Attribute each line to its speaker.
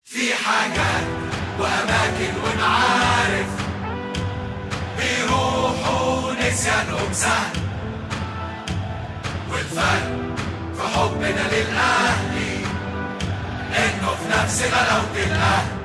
Speaker 1: في حاجات وأماكن ونعارف بيروحوا نسيانهم سهل والفرق في حبنا للأهلي إنه في نفس غلاوة الأهل